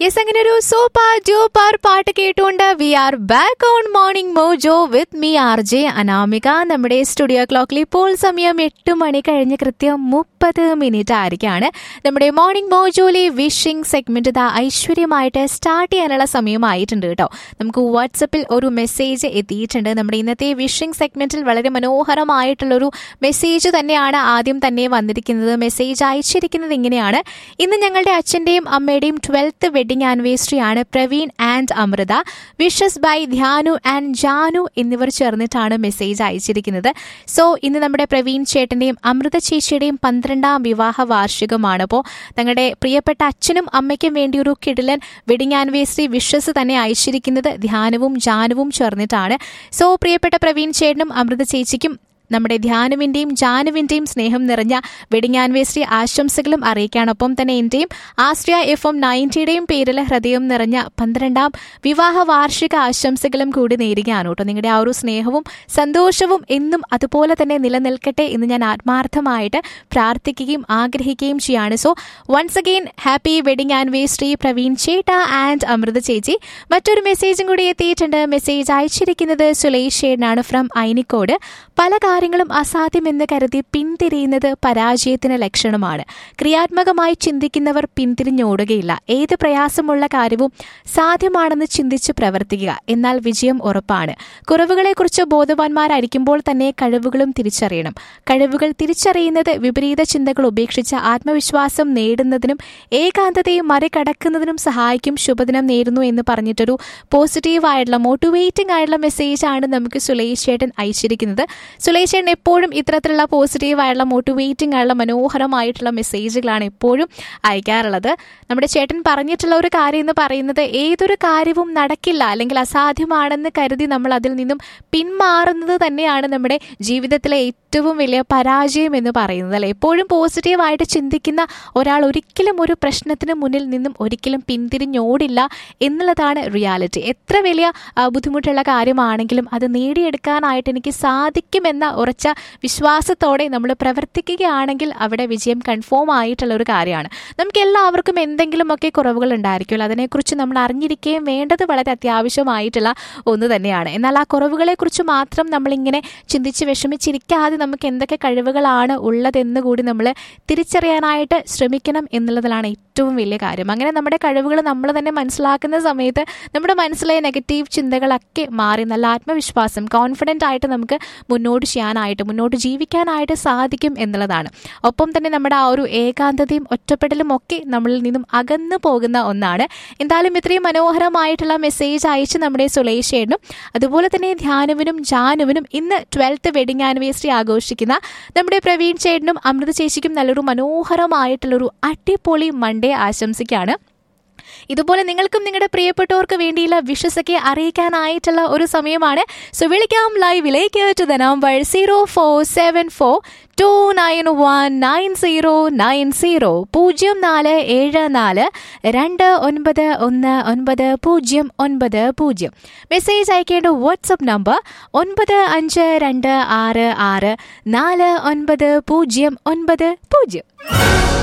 yes അങ്ങനെ ഒരു super duper പാട്ട് കേട്ടുകൊണ്ട് we are back on morning mojo with me R J Anamika നമ്മുടെ സ്റ്റുഡിയോ ക്ലോക്കിൽ ഇപ്പോൾ സമയം എട്ട് മണി കഴിഞ്ഞ് കൃത്യം മുപ്പത് മിനിറ്റ് ആയിരിക്കാണ് നമ്മുടെ മോർണിംഗ് മോജോയിലെ വിഷിംഗ് സെഗ്മെന്റ് ഇതാ ഐശ്വര്യമായിട്ട് സ്റ്റാർട്ട് ചെയ്യാനുള്ള സമയമായിട്ടുണ്ട് കേട്ടോ നമുക്ക് വാട്സപ്പിൽ ഒരു മെസ്സേജ് എത്തിയിട്ടുണ്ട് നമ്മുടെ ഇന്നത്തെ വിഷിംഗ് സെഗ്മെന്റിൽ വളരെ മനോഹരമായിട്ടുള്ളൊരു മെസ്സേജ് തന്നെയാണ് ആദ്യം തന്നെ വന്നിരിക്കുന്നത് മെസ്സേജ് അയച്ചിരിക്കുന്നത് ഇങ്ങനെയാണ് ഇന്ന് ഞങ്ങളുടെ അച്ഛന്റെയും അമ്മയുടെയും ട്വൽത്ത് വെഡിങ് ആനിവേഴ്സറി ആണ് Praveen and Amritha wishes by Dhyanu and Janu എന്നിവർ ചേർന്നിട്ടാണ് മെസ്സേജ് അയച്ചിരിക്കുന്നത് സോ ഇന്ന് നമ്മുടെ പ്രവീൺ ചേട്ടന്റെയും അമൃത ചേച്ചിയുടെയും പന്ത്രണ്ടാം വിവാഹ വാർഷികമാണ് അപ്പോൾ തങ്ങളുടെ പ്രിയപ്പെട്ട അച്ഛനും അമ്മയ്ക്കും വേണ്ടി ഒരു കിടിലൻ വെഡിങ് ആനിവേഴ്സറി വിഷസ് തന്നെ അയച്ചിരിക്കുന്നത് ധ്യാനവും ജാനുവും ചേർന്നിട്ടാണ് സോ പ്രിയപ്പെട്ട പ്രവീൺ ചേട്ടനും അമൃത ചേച്ചിക്കും നമ്മുടെ ധ്യാനുവിന്റെയും ജാനുവിന്റെയും സ്നേഹം നിറഞ്ഞ വെഡിങ് ആനിവേഴ്സറി ആശംസകളും അറിയിക്കാനൊപ്പം തന്നെ എന്റെയും ആശ്രയ എഫ് എം നയൻറ്റിയുടെയും പേരിൽ ഹൃദയം നിറഞ്ഞ പന്ത്രണ്ടാം വിവാഹ വാർഷിക ആശംസകളും കൂടി നേരുകയാണ് കേട്ടോ നിങ്ങളുടെ ആ ഒരു സ്നേഹവും സന്തോഷവും എന്നും അതുപോലെ തന്നെ നിലനിൽക്കട്ടെ എന്ന് ഞാൻ ആത്മാർത്ഥമായിട്ട് പ്രാർത്ഥിക്കുകയും ആഗ്രഹിക്കുകയും ചെയ്യാണ് so once again happy wedding anniversary Praveen ചേട്ട ആൻഡ് അമൃത ചേച്ചി മറ്റൊരു മെസ്സേജും കൂടി എത്തിയിട്ടുണ്ട് മെസ്സേജ് അയച്ചിരിക്കുന്നത് സുലേഷ് ഷേഡനാണ് ഫ്രം ഐനിക്കോട് പല കാര്യങ്ങളും അസാധ്യമെന്ന് കരുതി പിന്തിരിയുന്നത് പരാജയത്തിന് ലക്ഷണമാണ് ക്രിയാത്മകമായി ചിന്തിക്കുന്നവർ പിന്തിരിഞ്ഞോടുകയില്ല ഏത് പ്രയാസമുള്ള കാര്യവും സാധ്യമാണെന്ന് ചിന്തിച്ച് പ്രവർത്തിക്കുക എന്നാൽ വിജയം ഉറപ്പാണ് കുറവുകളെക്കുറിച്ച് ബോധവാന്മാരായിരിക്കുമ്പോൾ തന്നെ കഴിവുകളും തിരിച്ചറിയണം കഴിവുകൾ തിരിച്ചറിയുന്നത് വിപരീത ചിന്തകൾ ഉപേക്ഷിച്ച് ആത്മവിശ്വാസം നേടുന്നതിനും ഏകാന്തതയെ മറികടക്കുന്നതിനും സഹായിക്കും ശുഭദിനം നേരുന്നു എന്ന് പറഞ്ഞിട്ടൊരു പോസിറ്റീവ് ആയിട്ടുള്ള മോട്ടിവേറ്റിംഗ് ആയിട്ടുള്ള മെസ്സേജ് ആണ് നമുക്ക് സുലേഷ് ചേട്ടൻ അയച്ചിരിക്കുന്നത് സുലേഷ് ചേട്ടൻ എപ്പോഴും ഇത്തരത്തിലുള്ള പോസിറ്റീവ് ആയിട്ടുള്ള മോട്ടിവേറ്റിംഗ് ആയിട്ടുള്ള മനോഹരമായിട്ടുള്ള മെസ്സേജുകളാണ് എപ്പോഴും അയക്കാറുള്ളത് നമ്മുടെ ചേട്ടൻ പറഞ്ഞിട്ടുള്ള ഒരു കാര്യം എന്ന് പറയുന്നത് ഏതൊരു കാര്യവും നടക്കില്ല അല്ലെങ്കിൽ അസാധ്യമാണെന്ന് കരുതി നമ്മൾ അതിൽ നിന്നും പിന്മാറുന്നത് തന്നെയാണ് നമ്മുടെ ജീവിതത്തിലെ ഏറ്റവും വലിയ പരാജയം എന്ന് പറയുന്നത് അല്ലെ എപ്പോഴും പോസിറ്റീവായിട്ട് ചിന്തിക്കുന്ന ഒരാൾ ഒരിക്കലും ഒരു പ്രശ്നത്തിന് മുന്നിൽ നിന്നും ഒരിക്കലും പിന്തിരിഞ്ഞോടില്ല എന്നുള്ളതാണ് റിയാലിറ്റി എത്ര വലിയ ആ, ബുദ്ധിമുട്ടുള്ള കാര്യമാണെങ്കിലും അത് നേടിയെടുക്കാനായിട്ട് എനിക്ക് സാധിക്കുമെന്ന ഉറച്ച വിശ്വാസത്തോടെ നമ്മൾ പ്രവർത്തിക്കുകയാണെങ്കിൽ അവിടെ വിജയം കൺഫേം ആയിട്ടുള്ള ഒരു കാര്യമാണ് നമുക്ക് എല്ലാവർക്കും എന്തെങ്കിലുമൊക്കെ കുറവുകൾ ഉണ്ടായിരിക്കുമല്ലോ അതിനെക്കുറിച്ച് നമ്മൾ അറിഞ്ഞിരിക്കുകയും വേണ്ടത് വളരെ അത്യാവശ്യമായിട്ടുള്ള ഒന്ന് തന്നെയാണ് എന്നാൽ ആ കുറവുകളെക്കുറിച്ച് മാത്രം നമ്മളിങ്ങനെ ചിന്തിച്ച് വിഷമിച്ചിരിക്കാതെ നമുക്ക് എന്തൊക്കെ കഴിവുകളാണ് ഉള്ളതെന്ന് കൂടി നമ്മൾ തിരിച്ചറിയാനായിട്ട് ശ്രമിക്കണം എന്നുള്ളതാണ് ഏറ്റവും വലിയ കാര്യം അങ്ങനെ നമ്മുടെ കഴിവുകൾ നമ്മൾ തന്നെ മനസ്സിലാക്കുന്ന സമയത്ത് നമ്മുടെ മനസ്സിലെ നെഗറ്റീവ് ചിന്തകളൊക്കെ മാറി നല്ല ആത്മവിശ്വാസം കോൺഫിഡൻ്റ് ആയിട്ട് നമുക്ക് മുന്നോട്ട് ചെയ്യാനായിട്ട് മുന്നോട്ട് ജീവിക്കാനായിട്ട് സാധിക്കും എന്നുള്ളതാണ് ഒപ്പം തന്നെ നമ്മുടെ ആ ഒരു ഏകാന്തതയും ഒറ്റപ്പെടലും ഒക്കെ നമ്മളിൽ നിന്നും അകന്നു പോകുന്ന ഒന്നാണ് എന്തായാലും ഇത്രയും മനോഹരമായിട്ടുള്ള മെസ്സേജ് അയച്ച് നമ്മുടെ സുലേഷേനും അതുപോലെ തന്നെ ധ്യാനുവിനും ജാനുവിനും ഇന്ന് ട്വൽത്ത് വെഡിങ് ആനിവേഴ്സറി ആഘോഷിക്കുന്ന നമ്മുടെ പ്രവീൺ ചേട്ടനും അമൃത ചേച്ചിക്കും നല്ലൊരു മനോഹരമായിട്ടുള്ളൊരു അടിപൊളി മൺഡേ ആശംസിക്കുകയാണ് ഇതുപോലെ നിങ്ങൾക്കും നിങ്ങളുടെ പ്രിയപ്പെട്ടവർക്ക് വേണ്ടിയുള്ള വിഷസൊക്കെ അറിയിക്കാനായിട്ടുള്ള ഒരു സമയമാണ് സോ വിളിക്കാം ലൈവിലേക്ക് to the number zero four seven four two nine one nine zero nine zero പൂജ്യം നാല് ഏഴ് നാല് രണ്ട് ഒൻപത് ഒന്ന് ഒൻപത് പൂജ്യം ഒൻപത് പൂജ്യം മെസ്സേജ് അയക്കേണ്ട വാട്സപ്പ് നമ്പർ ഒൻപത് അഞ്ച് രണ്ട് ആറ് ആറ് നാല് ഒൻപത് പൂജ്യം ഒൻപത് പൂജ്യം